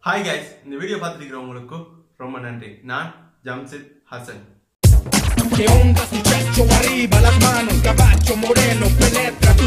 hi guys இந்த video பார்த்துருக்கிறவங்களுக்கு ரொம்ப நன்றி நான் ஜம்சித் Hasan Que onda su checho arriba, las manos, caballo moreno, penetra tu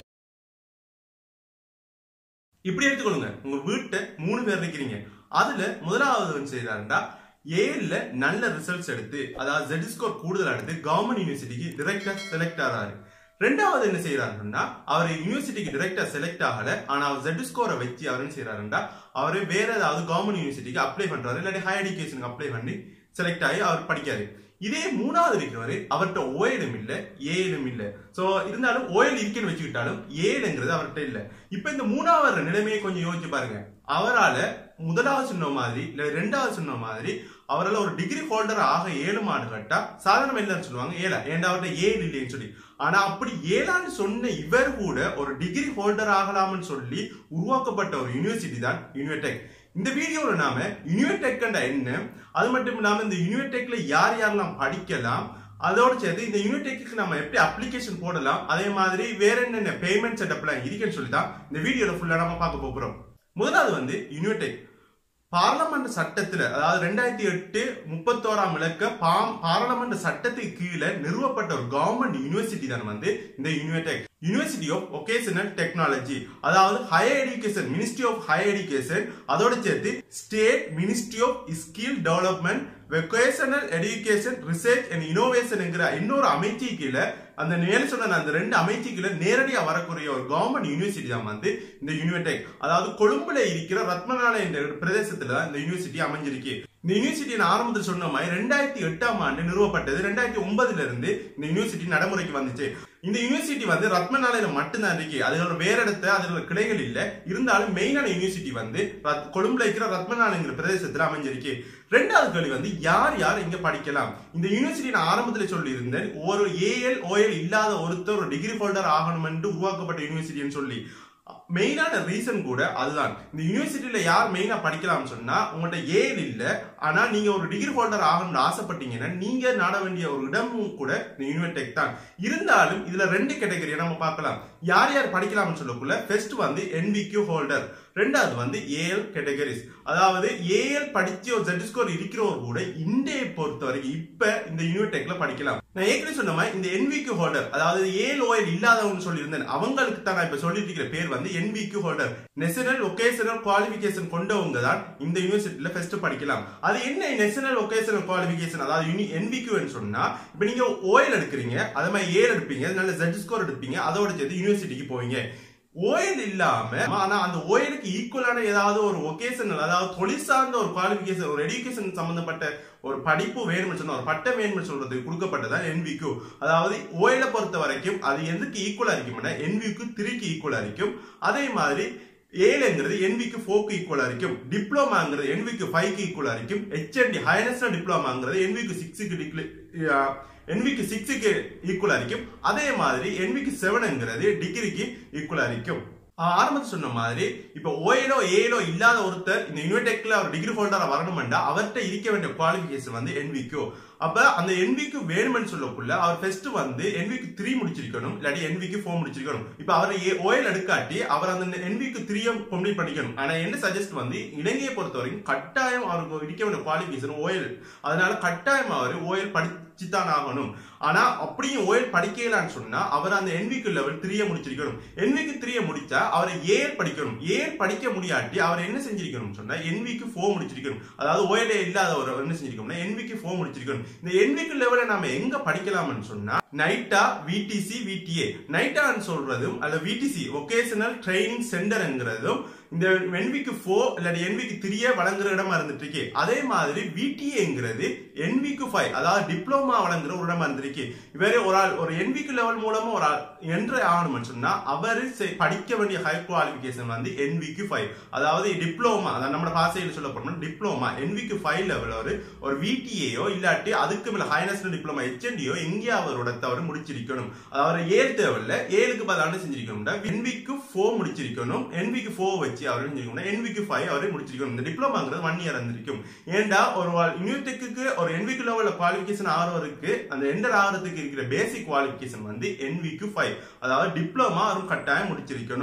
இப்படி எடுத்துக்கொள்ளுங்க உங்க வீட்டை மூணு பேர் இருக்கிறீங்க அதுல முதலாவது வந்து செய்யறாருண்டா ஏழுல நல்ல ரிசல்ட்ஸ் எடுத்து அதாவது ஜெட் ஸ்கோர் கூடுதலா எடுத்து கவர்மெண்ட் யூனிவர்சிட்டிக்கு டிரெக்டா செலக்ட் ஆறாரு ரெண்டாவது என்ன செய்யறாருன்னா அவர் யூனிவர்சிட்டிக்கு டிரெக்டா செலக்ட் ஆகல ஆனா அவர் ஜெட் ஸ்கோரை வச்சு அவர் என்ன செய்யறாருன்னா அவரு வேற ஏதாவது கவர்மெண்ட் யூனிவர்சிட்டிக்கு அப்ளை பண்றாரு இல்லாட்டி ஹையர் எஜுகேஷனுக்கு அப்ளை பண்ணி செலக்ட் ஆகி அவர் படிக்காரு இதே மூணாவது இருக்கிறவரு அவர்கிட்ட ஓயிலும் இல்ல ஏழும் இல்ல சோ இருந்தாலும் ஓயில் இருக்குன்னு வச்சுக்கிட்டாலும் ஏழுங்கிறது அவர்கிட்ட இல்ல இப்ப இந்த மூணாவது நிலைமையை கொஞ்சம் யோசிச்சு பாருங்க அவரால முதலாவது சொன்ன மாதிரி இல்ல ரெண்டாவது சொன்ன மாதிரி அவரால் ஒரு டிகிரி ஹோல்டர் ஆக ஏழுமான்னு கேட்டா சாதாரண இல்லைன்னு சொல்லுவாங்க ஏழா ஏன்டா அவர்கிட்ட ஏழு இல்லைன்னு சொல்லி ஆனா அப்படி ஏழான்னு சொன்ன இவர் கூட ஒரு டிகிரி ஹோல்டர் ஆகலாம்னு சொல்லி உருவாக்கப்பட்ட ஒரு யூனிவர்சிட்டி தான் யூனிவர்டெக் இந்த வீடியோல நாம யூனிவர்டெக் என்ன அது மட்டும் இல்லாம இந்த யூனிவர்டெக்ல யார் யாரெல்லாம் படிக்கலாம் அதோட சேர்த்து இந்த யூனிடெக்கு நம்ம எப்படி அப்ளிகேஷன் போடலாம் அதே மாதிரி வேற என்னென்ன பேமெண்ட் செட்டப்லாம் இருக்குன்னு சொல்லி தான் இந்த வீடியோல ஃபுல்லா நம்ம பார்க்க போறோம் முதலாவது வந்து யூனிடெக் பார்லமெண்ட் சட்டத்துல அதாவது ரெண்டாயிரத்தி எட்டு முப்பத்தோராம் இலக்க பாம் பார்லமெண்ட் சட்டத்துக்கு கீழே நிறுவப்பட்ட ஒரு கவர்மெண்ட் யூனிவர்சிட்டி தான் வந்து இந்த Univotec university of vocational technology அதாவது higher education ministry of higher education அதோட சேர்த்து state ministry of skill development vocational education research and இனோவேஷன்ங்கிற இன்னொரு அமைச்சு கீழே அந்த நேரு சொன்ன அந்த ரெண்டு அமைச்சு கீழே நேரடியா வரக்கூடிய ஒரு கவர்மெண்ட் யூனிவர்சிட்டி தான் வந்து இந்த யூனிவர்டெக் அதாவது கொழும்புல இருக்கிற ரத்மநாள என்ற பிரதேசத்துல தான் இந்த யூனிவர்சிட்டி அமைஞ்சிருக்கு இந்த யூனிவர்சிட்டி நான் ஆரம்பத்தில் சொன்ன மாதிரி ரெண்டாயிரத்தி எட்டாம் ஆண்டு நிறுவப்பட்டது ரெண்டாயிரத்தி ஒன்பதுல இருந்து இந்த யூனிவர்சிட்டி நடைமுறைக்கு வந்துச்சு இந்த யூனிவர்சிட்டி வந்து ரத்மநாளையில மட்டும்தான் இருக்கு அதுல வேற இடத்த அதுல கிளைகள் இல்ல இருந்தாலும் மெயினான யூனிவர்சிட்டி வந்து ரத்- கொழும்புல இருக்கிற ரத்மநாளைங்கிற பிரதேசத்துல அமைஞ்சிருக்கு ரெண்டாவது கேள்வி வந்து யார் யார் இங்க படிக்கலாம் இந்த யூனிவர்சிட்டி நான் ஆரம்பத்தில் சொல்லி இருந்தேன் ஒரு ஏஎல் ஓஎல் இல்லாத ஒருத்தர் ஒரு டிகிரி ஹோல்டர் ஆகணும் என்று உருவாக்கப்பட்ட யூனிவர்சிட்டின்னு சொல்லி மெயினான ரீசன் கூட அதுதான் இந்த யூனிவர்சிட்டியில யார் மெயினா படிக்கலாம்னு சொன்னா உங்கள்ட்ட ஏல் இல்ல ஆனா நீங்க ஒரு டிகிரி ஹோல்டர் ஆகணும்னு ஆசைப்பட்டீங்கன்னா நீங்க நாட வேண்டிய ஒரு இடமும் கூட இந்த யூனிவர்டெக் தான் இருந்தாலும் இதுல ரெண்டு கேட்டகரியை நம்ம பார்க்கலாம் யார் யார் படிக்கலாம்னு சொல்லக்குள்ள ஃபர்ஸ்ட் வந்து என்பிக்யூ ஹோல்டர் ரெண்டாவது வந்து ஏஎல் கேட்டகரிஸ் அதாவது ஏஎல் படிச்சு ஒரு ஜெட் ஸ்கோர் இருக்கிறவர் கூட இந்தியை பொறுத்த வரைக்கும் இப்ப இந்த யூனிடெக்ல படிக்கலாம் நான் ஏற்கனவே சொன்ன மாதிரி இந்த என்விக்யூ ஹோல்டர் அதாவது ஏஎல் ஓஎல் இல்லாதவங்க சொல்லியிருந்தேன் அவங்களுக்கு தான் நான் இப்ப சொல்லிட்டு இருக்கிற பேர் வந்து NVQ holder national vocational qualification கொண்டவங்க தான் இந்த யூனிவர்சிட்டியில ஃபர்ஸ்ட் படிக்கலாம் அது என்ன நேஷனல் ஒகேஷனல் குவாலிபிகேஷன் அதாவது என்விக்யூன்னு சொன்னா இப்ப நீங்க ஓஎல் எடுக்கிறீங்க அதே மாதிரி ஏஎல் எடுப்பீங்க நல்ல ஜெட் ஸ்கோர் எடுப்பீங்க அதோட சேர்த்து யூனிவர்சிட்டிக்கு போவீங்க ஓயல் இல்லாம ஆனா அந்த ஓயலுக்கு ஈக்குவலான ஏதாவது ஒரு ஒகேஷனல் அதாவது தொழில் சார்ந்த ஒரு குவாலிபிகேஷன் ஒரு எடுகேஷன் சம்பந்தப்பட்ட ஒரு படிப்பு வேணும்னு சொன்னா ஒரு பட்டம் வேணும்னு சொல்றது கொடுக்கப்பட்டதான் என்விக்கு அதாவது ஓயலை பொறுத்த வரைக்கும் அது எதுக்கு ஈக்குவலா இருக்கும்னா என்விக்கு த்ரீக்கு ஈக்குவலா இருக்கும் அதே மாதிரி ஏழுங்கிறது என்விக்கு ஃபோக்கு ஈக்குவலா இருக்கும் டிப்ளமாங்கிறது என்விக்கு ஃபைவ்க்கு ஈக்குவலா இருக்கும் ஹெச்என்டி ஹையர் நேஷனல் டிப்ளமாங்கிறது என்விக்கு சிக்ஸுக்கு என்விக்கு சிக்ஸுக்கு ஈக்குவலா இருக்கும் அதே மாதிரி என்விக்கு செவனுங்கிறது டிகிரிக்கு ஈக்குவலா இருக்கும் ஆரம்பத்தில் சொன்ன மாதிரி இப்ப ஓஏலோ ஏலோ இல்லாத ஒருத்தர் இந்த யூனிடெக்ல ஒரு டிகிரி ஹோல்டரா வரணும்டா அவர்கிட்ட இருக்க வேண்டிய குவாலிபிகேஷன் வந்து என்விக்கு அப்ப அந்த என்விக்கு வேணும்னு சொல்லக்குள்ள அவர் ஃபர்ஸ்ட் வந்து என்விக்கு த்ரீ முடிச்சிருக்கணும் இல்லாட்டி என்விக்கு ஃபோர் முடிச்சிருக்கணும் இப்ப அவர் ஓஎல் எடுக்காட்டி அவர் அந்த என்விக்கு த்ரீயும் கம்ப்ளீட் பண்ணிக்கணும் ஆனா என்ன சஜஸ்ட் வந்து இலங்கையை பொறுத்த வரைக்கும் கட்டாயம் அவருக்கு இருக்க வேண்டிய குவாலிபிகேஷன் ஓஎல் அதனால கட்டாயம் அவர் ஓஎல் படிச்சுதான் ஆகணும் ஆனா அப்படியும் ஓஎல் படிக்கலான்னு சொன்னா அவர் அந்த என்விக்கு லெவல் த்ரீய முடிச்சிருக்கணும் என்விக்கு த்ரீய முடிச்சா அவர் ஏஎல் படிக்கணும் ஏஎல் படிக்க முடியாட்டி அவர் என்ன செஞ்சிருக்கணும் சொன்னா என்விக்கு ஃபோர் முடிச்சிருக்கணும் அதாவது ஓஎல் இல்லாத ஒரு என்ன செஞ்சிருக்கணும்னா என்விக்கு ஃபோர் முடிச்சிருக்கணும் இந்த என்விக்கு லெவல நாம எங்க படிக்கலாம்னு சொன்னா நைட்டா விடிசி விடிஏ நைட்டான்னு சொல்றதும் அல்ல விடிசி ஒகேஷனல் ட்ரைனிங் சென்டர்ங்கிறதும் இந்த என்விக்கு ஃபோர் இல்லாட்டி என்விக்கு த்ரீயே வழங்குற இடமா இருந்துட்டு இருக்கு அதே மாதிரி விடிஏங்கிறது என்விக்கு ஃபைவ் அதாவது டிப்ளமா வழங்குற ஒரு இடமா இருந்திருக்கு இவரே ஒரு ஆள் ஒரு என்விக்கு லெவல் மூலமா ஒரு ஆள் என்ட்ரி ஆகணும்னு சொன்னா அவர் படிக்க வேண்டிய ஹை குவாலிபிகேஷன் வந்து என்விக்கு ஃபைவ் அதாவது டிப்ளமா அதாவது நம்ம பாசையில் சொல்ல போனோம்னா டிப்ளமா என்விக்கு ஃபைவ் லெவல் ஒரு ஒரு விடிஏயோ இல்லாட்டி அதுக்கு மேல ஹை நேஷனல் டிப்ளமா ஹெச்என்டியோ எங்கேயாவது ஒரு இடத்த அவர் முடிச்சிருக்கணும் அதாவது ஏழு தேவையில்ல ஏழுக்கு பதிலாண்டு செஞ்சிருக்கணும்னா என்விக்கு ஃபோர் முடிச்சிருக்கணும் என்விக்கு ஃபோர் வச்சு அவர் செஞ்சிருக்கணும் என்விக்கு ஃபைவ் அவரே முடிச்சிருக்கணும் இந்த டிப்ளமாங்கிறது ஒன் இயர் இருந்திருக்கும் ஏன்டா ஒரு யூனிடெக்கு ஒரு என்விக்கு லெவல்ல குவாலிபிகேஷன் ஆகிறவருக்கு அந்த எண்டர் ஆகிறதுக்கு இருக்கிற பேசிக் குவாலிபிகேஷன் வந்து என்விக்கு ஃபைவ் அதாவது டிப்ளமா ஒரு கட்டாயம் முடிச்சிருக்கணும்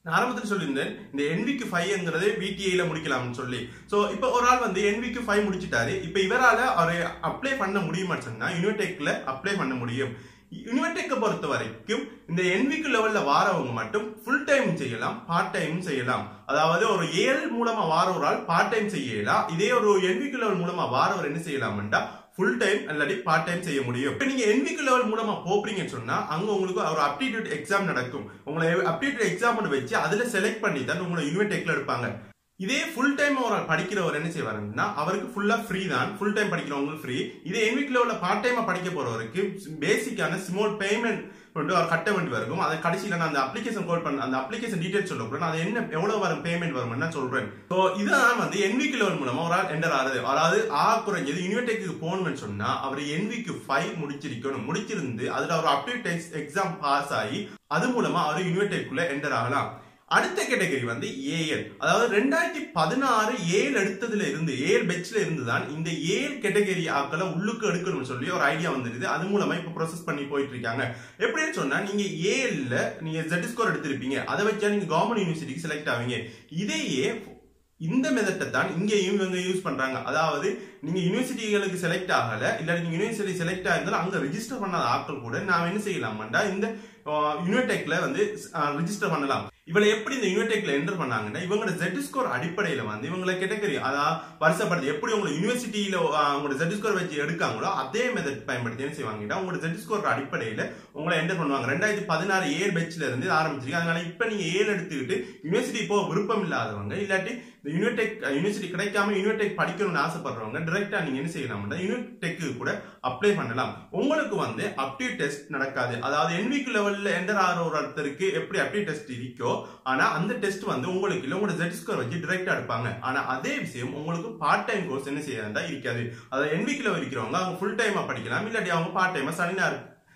நான் ஆரம்பத்தில் சொல்லியிருந்தேன் இந்த என்விக்கு ஃபைவ்ங்கிறது விடிஐல முடிக்கலாம்னு சொல்லி ஸோ இப்போ ஒரு ஆள் வந்து என்விக்கு ஃபைவ் முடிச்சிட்டாரு இப்போ இவரால் அவர் அப்ளை பண்ண முடியுமான்னு சொன்னா யூனிடெக்ல அப்ளை பண்ண முடியும் யூனிடெக்கை பொறுத்த வரைக்கும் இந்த என்விக்கு லெவல்ல வாரவங்க மட்டும் ஃபுல் டைம் செய்யலாம் பார்ட் டைம் செய்யலாம் அதாவது ஒரு ஏழு மூலமா வார ஒரு ஆள் பார்ட் டைம் செய்யலாம் இதே ஒரு என்விக்கு லெவல் மூலமா வாரவர் என்ன செய்யலாம்டா ஃபுல் டைம் இல்லாட்டி பார்ட் டைம் செய்ய முடியும் இப்போ நீங்க என்விக்கு லெவல் மூலமா போறீங்கன்னு சொன்னா அங்க உங்களுக்கு ஒரு அப்டிடியூட் எக்ஸாம் நடக்கும் உங்களை அப்டிடியூட் எக்ஸாம் வச்சு அதுல செலக்ட் பண்ணி தான் உங்களை யூனிடெக்ல எடுப்பாங்க இதே ஃபுல் டைம் ஒரு படிக்கிறவர் என்ன செய்வாருன்னா அவருக்கு ஃபுல்லா ஃப்ரீ தான் ஃபுல் டைம் படிக்கிறவங்களுக்கு ஃப்ரீ இதே என்விக் லெவலில் பார்ட் டைமா படிக்க போறவருக்கு பேசிக்கான ஸ்மால் பேமெண்ட் கொண்டு அவர் கட்ட வேண்டி வரும் அதை கடைசியில் நான் அந்த அப்ளிகேஷன் கோட் பண்ண அந்த அப்ளிகேஷன் டீடைல்ஸ் சொல்ல போறேன் அது என்ன எவ்வளவு வரும் பேமெண்ட் வரும் நான் சொல்றேன் ஸோ இதுதான் வந்து என்விக்கு லெவல் மூலமா ஒரு ஆள் என்டர் ஆகுது அதாவது ஆ குறைஞ்சது யூனிடெக்கு போகணும்னு சொன்னா அவர் என்விக்கு ஃபைவ் முடிச்சிருக்கணும் முடிச்சிருந்து அதுல அவர் அப்டேட் எக்ஸாம் பாஸ் ஆகி அது மூலமா அவர் யூனிடெக்குள்ள என்டர் ஆகலாம் அடுத்த கேட்டகரி வந்து ஏஎல் அதாவது ரெண்டாயிரத்தி பதினாறு ஏழு எடுத்ததுல இருந்து ஏழு பெச்ல இருந்து தான் இந்த ஏழு கேட்டகரி ஆக்களை உள்ளுக்கு எடுக்கணும்னு சொல்லி ஒரு ஐடியா வந்துருது அது மூலமா இப்ப ப்ரோசஸ் பண்ணி போயிட்டு இருக்காங்க எப்படின்னு சொன்னா நீங்க ஏஎல்ல நீங்க ஜெட் ஸ்கோர் எடுத்திருப்பீங்க அதை வச்சா நீங்க கவர்மெண்ட் யூனிவர்சிட்டிக்கு செலக்ட் ஆவீங்க இதையே இந்த மெதட்டை தான் இங்கேயும் இவங்க யூஸ் பண்றாங்க அதாவது நீங்க யூனிவர்சிட்டிகளுக்கு செலக்ட் ஆகல இல்ல நீங்க யூனிவர்சிட்டி செலக்ட் ஆயிருந்தாலும் அங்க ரெஜிஸ்டர் பண்ணாத ஆட்கள் கூட நான் என்ன செய்யலாமாண்டா இந்த யூனிடெக்ல வந்து ரிஜிஸ்டர் பண்ணலாம் இவளை எப்படி இந்த யூனிடெக்ல என்டர் பண்ணாங்கன்னா இவங்களோட ஜெட் ஸ்கோர் அடிப்படையில வந்து இவங்களை கேட்டகரி அதாவது வருஷப்படுத்தி எப்படி உங்களை யூனிவர்சிட்டியில உங்களோட ஜெட் ஸ்கோர் வச்சு எடுக்காங்களோ அதே மெத்தட் பயன்படுத்தி என்ன செய்வாங்கன்னா உங்களோட ஜெட் ஸ்கோர் அடிப்படையில உங்களை என்டர் பண்ணுவாங்க ரெண்டாயிரத்தி பதினாறு ஏழு பெட்ச்ல இருந்து ஆரம்பிச்சிருக்கு அதனால இப்ப நீங்க ஏழு எடுத்துக்கிட்டு யூனிவர்சிட்டி போக விருப்பம் இல்லாதவங்க இல்லாட்டி இந்த யூனிடெக் யூனிவர்சிட்டி கிடைக்காம யூனிடெக் படிக்கணும்னு ஆசைப்படுறவங்க டைரக்டா நீங்க என்ன செய்யலாம்னா யூனிடெக்கு கூட அப்ளை பண்ணலாம் உங்களுக்கு வந்து அப்டி டெஸ்ட் நடக்காது அதாவது என்விக்கு லெவல்ல என்டர் ஆகிற ஒரு ஒருத்தருக்கு எப்படி அப்டி டெஸ்ட் இருக்கோ ஆனா அந்த டெஸ்ட் வந்து உங்களுக்கு இல்ல உங்களோட ஜெட் ஸ்கோர் வச்சு டைரக்டா எடுப்பாங்க ஆனா அதே விஷயம் உங்களுக்கு பார்ட் டைம் கோர்ஸ் என்ன செய்யறதா இருக்காது அதாவது என்விக்கு லெவல் இருக்கிறவங்க அவங்க ஃபுல் டைமா படிக்கலாம் இல்லாட்டி அவங்க பார்ட் டைமா சனி ஞாயிறு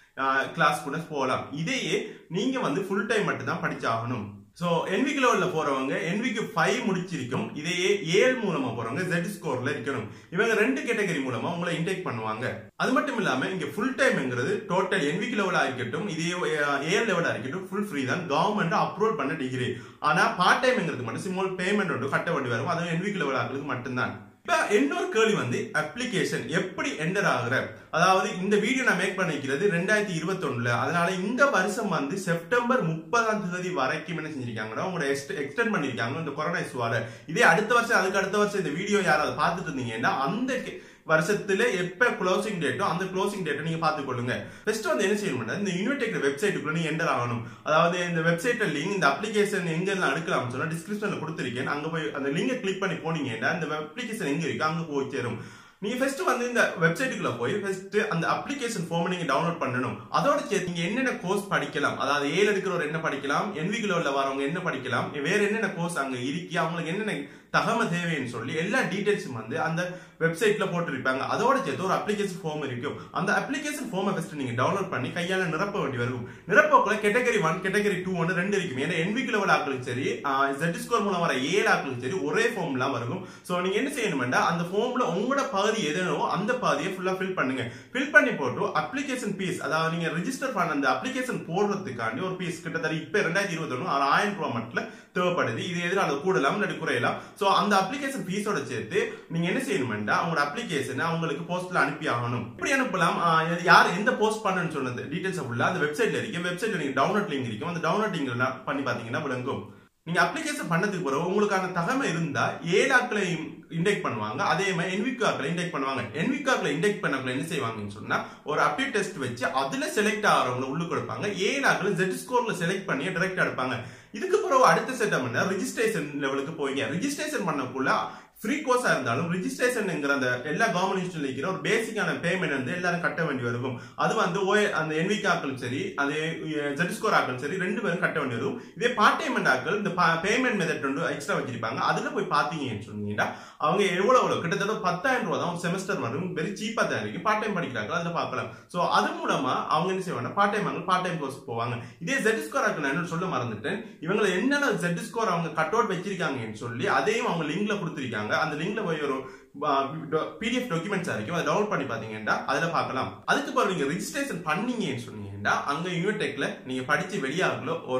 கிளாஸ் கூட போகலாம் இதையே நீங்க வந்து ஃபுல் டைம் மட்டும் தான் படிச்சாகணும் ஸோ என்விக்கு லெவலில் போறவங்க என்விக்கு ஃபைவ் முடிச்சிருக்கும் இதையே ஏழு மூலமா போறவங்க ஜெட் ஸ்கோர்ல இருக்கணும் இவங்க ரெண்டு கேட்டகரி மூலமா உங்களை இன்டேக் பண்ணுவாங்க அது மட்டும் இல்லாம இங்க ஃபுல் டைம்ங்கிறது டோட்டல் என்விக்கு லெவலா இருக்கட்டும் இதே ஏழு லெவலா இருக்கட்டும் ஃபுல் ஃப்ரீ தான் கவர்மெண்ட் அப்ரூவல் பண்ண டிகிரி ஆனா பார்ட் டைம்ங்கிறது மட்டும் சிம்பிள் பேமெண்ட் ஒன்று கட்ட வேண்டி வரும் அதுவும் என்விக்கு லெவல் ஆகிறதுக்கு மட்டும்தான் இப்ப இன்னொரு கேள்வி வந்து அப்ளிகேஷன் எப்படி என்டர் ஆகுற அதாவது இந்த வீடியோ நான் மேக் பண்ணிக்கிறது ரெண்டாயிரத்தி இருபத்தி ஒண்ணுல அதனால இந்த வருஷம் வந்து செப்டம்பர் முப்பதாம் தேதி வரைக்கும் என்ன செஞ்சிருக்காங்கன்னா உங்களோட எக்ஸ்டெண்ட் பண்ணிருக்காங்க இந்த கொரோனா இஷ்யூவால இதே அடுத்த வருஷம் அதுக்கு அடுத்த வருஷம் இந்த வீடியோ யாராவது பார்த்துட்டு இருந்தீங்கன்னா அந்த வருஷத்துல எப்ப க்ளோசிங் டேட்டோ அந்த க்ளோசிங் டேட்டை நீங்க பாத்துக்கொள்ளுங்க ஃபர்ஸ்ட் வந்து என்ன செய்யணும்னா இந்த யூனிடெக் வெப்சைட்டுக்குள்ள நீங்க என்டர் ஆகணும் அதாவது இந்த வெப்சைட்ல லிங்க் இந்த அப்ளிகேஷன் எங்க எல்லாம் எடுக்கலாம்னு சொன்னா டிஸ்கிரிப்ஷன்ல கொடுத்துருக்கேன் அங்க போய் அந்த லிங்கை கிளிக் பண்ணி போனீங்கன்னா இந்த அப்ளிகேஷன் எங்க இருக்கு அங்க போய் சேரும் நீங்க ஃபர்ஸ்ட் வந்து இந்த வெப்சைட்டுக்குள்ள போய் ஃபர்ஸ்ட் அந்த அப்ளிகேஷன் ஃபார்ம் நீங்க டவுன்லோட் பண்ணணும் அதோட சேர்த்து நீங்க என்னென்ன கோர்ஸ் படிக்கலாம் அதாவது ஏல இருக்கிறவர் என்ன படிக்கலாம் என்விக்குள்ள உள்ள வரவங்க என்ன படிக்கலாம் வேற என்னென்ன கோர்ஸ் அங்க இருக்கு அவங்களுக்கு என்னென்ன தகவல் தேவைன்னு சொல்லி எல்லா டீடைல்ஸும் வந்து அந்த வெப்சைட்ல போட்டிருப்பாங்க அதோட சேர்த்து ஒரு அப்ளிகேஷன் ஃபார்ம் இருக்கும் அந்த அப்ளிகேஷன் ஃபார்மை ஃபர்ஸ்ட் நீங்க டவுன்லோட் பண்ணி கையால நிரப்ப வேண்டி வரும் நிரப்பக்குள்ள கேட்டகரி ஒன் கேட்டகரி டூ ஒன்று ரெண்டு இருக்கும் ஏன்னா என்விக்கு லெவல் ஆக்களுக்கு சரி ஜெட் ஸ்கோர் மூலம் வர ஏழு ஆக்களுக்கு சரி ஒரே ஃபார்ம்லாம் வரும் ஸோ நீங்க என்ன செய்யணும்னா அந்த ஃபார்ம்ல உங்களோட பகுதி எதுனோ அந்த பாதியை ஃபுல்லா ஃபில் பண்ணுங்க ஃபில் பண்ணி போட்டு அப்ளிகேஷன் பீஸ் அதாவது நீங்க ரிஜிஸ்டர் பண்ண அந்த அப்ளிகேஷன் போடுறதுக்காண்டி ஒரு பீஸ் கிட்டத்தட்ட இப்ப ரெண்டாயிரத்தி இருபத்தி ஒன்று ஆயிரம் ரூபாய் மட்டும் தேவைப்படுது இது எதிராக கூடலாம் இல்லாட்டி குறையலாம் ஸோ அந்த அப்ளிகேஷன் ஃபீஸோட சேர்த்து நீங்க என்ன செய்யணும்னா உங்களோட அப்ளிகேஷனை அவங்களுக்கு போஸ்ட்ல அனுப்பி ஆகணும் இப்படி அனுப்பலாம் யார் எந்த போஸ்ட் பண்ணணும்னு சொன்னது டீடைல்ஸ் ஃபுல்லா அந்த வெப்சைட்ல இருக்கு வெப்சைட்ல நீங்க டவுன்லோட் லிங்க் இருக்கும் அந்த டவுன்லோட் லிங்க் பண்ணி பாத்தீங்கன்னா விளங்கும் நீங்க அப்ளிகேஷன் பண்ணதுக்கு பிறகு உங்களுக்கான தகவல் இருந்தா ஏழு ஆக்களை இண்டெக்ட் பண்ணுவாங்க அதே மாதிரி என்விக்கு ஆக்களை இண்டெக்ட் பண்ணுவாங்க என்விக்கு ஆக்களை இண்டெக்ட் பண்ணக்குள்ள என்ன செய்வாங்கன்னு சொன்னா ஒரு அப்டேட் டெஸ்ட் வச்சு அதுல செலக்ட் ஆகிறவங்களை உள்ள கொடுப்பாங்க ஏழு ஆக்களை ஜெட் ஸ்கோர்ல செலக்ட் பண்ணி டைரக்டா எடுப்பாங்க இதுக்கு பிறகு அடுத்த செட்டம் என்ன ரிஜிஸ்ட்ரேஷன் லெவலுக்கு போய்ங்க ரிஜிஸ்ட்ரேஷன் பண்ணக்குள்ள ஃப்ரீ கோர்ஸா இருந்தாலும் ரிஜிஸ்ட்ரேஷன்ங்கிற அந்த எல்லா கவர்மெண்ட் இன்ஸ்டியூட்ல இருக்கிற ஒரு பேசிக்கான பேமெண்ட் வந்து எல்லாரும் கட்ட வேண்டி இருக்கும் அது வந்து ஓ அந்த என்விக் ஆக்களும் சரி அதே ஜெட் ஸ்கோர் ஆக்களும் சரி ரெண்டு பேரும் கட்ட வேண்டி வரும் இதே பார்ட் டைமெண்ட் ஆக்கள் இந்த பேமெண்ட் மெத்தட் வந்து எக்ஸ்ட்ரா வச்சிருப்பாங்க அதுல போய் பாத்தீங்கன்னு சொன்னீங்கன்னா அவங்க எவ்வளவு எவ்வளவு கிட்டத்தட்ட பத்தாயிரம் ரூபாய் தான் ஒரு செமஸ்டர் வரும் வெரி சீப்பா தான் இருக்கு பார்ட் டைம் படிக்கிறாங்க அதுல பார்க்கலாம் சோ அது மூலமா அவங்க என்ன செய்வாங்க பார்ட் டைம் ஆகல பார்ட் டைம் கோர்ஸ் போவாங்க இதே ஜெட் ஸ்கோர் ஆக்கள் நான் சொல்ல மறந்துட்டேன் இவங்க என்னென்ன ஜெட் ஸ்கோர் அவங்க கட் அவுட் வச்சிருக்காங்கன்னு சொல்லி அதையும் அவங்க லிங்க்ல கொடுத்துருக்காங்க அந்த லிங்க்ல போய் ஒரு பிடிஎஃப் டாக்குமெண்ட்ஸ் இருக்கும் அதை டவுன்லோட் பண்ணி பாத்தீங்கன்னா அதுல பார்க்கலாம் அதுக்கு பிறகு நீங்க ரிஜிஸ்ட்ரேஷன் பண்ணீங்கன்னு சொன்னீங்கன்னா அங்க யூனிடெக்ல நீங்க படிச்சு வெளியாகல ஒரு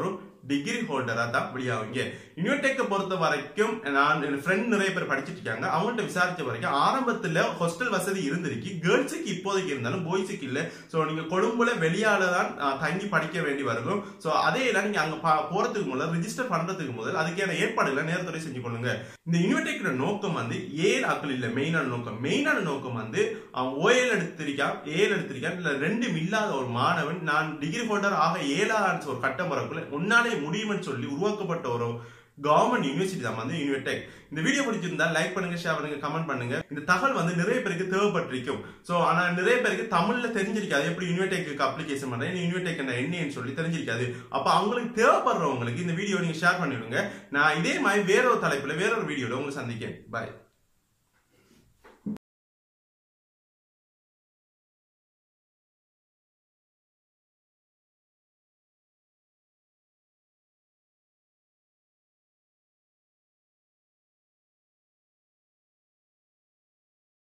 டிகிரி ஹோல்டரா தான் வெளியாவீங்க யூனிடெக்கை பொறுத்த வரைக்கும் நான் என் ஃப்ரெண்ட் நிறைய பேர் படிச்சிட்டு இருக்காங்க அவங்கள்ட்ட விசாரிச்ச வரைக்கும் ஆரம்பத்துல ஹாஸ்டல் வசதி இருந்திருக்கு கேர்ள்ஸுக்கு இப்போதைக்கு இருந்தாலும் பாய்ஸுக்கு இல்ல சோ நீங்க கொழும்புல வெளியால தான் அஹ், தங்கி படிக்க வேண்டி வரும் சோ அதே எல்லாம் நீங்க அங்க பா- போறதுக்கு முதல்ல ரிஜிஸ்டர் பண்றதுக்கு முதல் அதுக்கான ஏற்பாடுகளை நேரத்துறை செஞ்சு கொள்ளுங்க இந்த யூனிடெக்கோட நோக்கம் வந்து ஏழு ஆக்கள் இல்ல மெயினான நோக்கம் மெயினான நோக்கம் வந்து ஓஎல் எடுத்திருக்கான் ஏழு எடுத்திருக்கான் இல்ல ரெண்டும் இல்லாத ஒரு மாணவன் நான் டிகிரி ஹோல்டர் ஆக ஏழாம் ஒரு கட்டம் வரக்குள்ள உன்னாலே முடியும்னு சொல்லி உருவாக்கப்பட்ட ஒரு கவர்மெண்ட் யூனிவர்சிட்டி தான் வந்து யூனிடெக் இந்த வீடியோ பிடிச்சிருந்தா லைக் பண்ணுங்க ஷேர் பண்ணுங்க கமெண்ட் பண்ணுங்க இந்த தகவல் வந்து நிறைய பேருக்கு தேவைப்பட்டிருக்கும் சோ ஆனா நிறைய பேருக்கு தமிழ்ல தெரிஞ்சிருக்காது எப்படி யூனிடெக்கு அப்ளிகேஷன் பண்றேன் யூனிடெக் என்னன்னு சொல்லி தெரிஞ்சிருக்காது அப்ப அவங்களுக்கு தேவைப்படுறவங்களுக்கு இந்த வீடியோ நீங்க ஷேர் பண்ணிவிடுங்க நான் இதே மாதிரி வேற ஒரு தலைப்புல வேற ஒரு வீடியோல உங்களை சந்திக்கேன் பாய்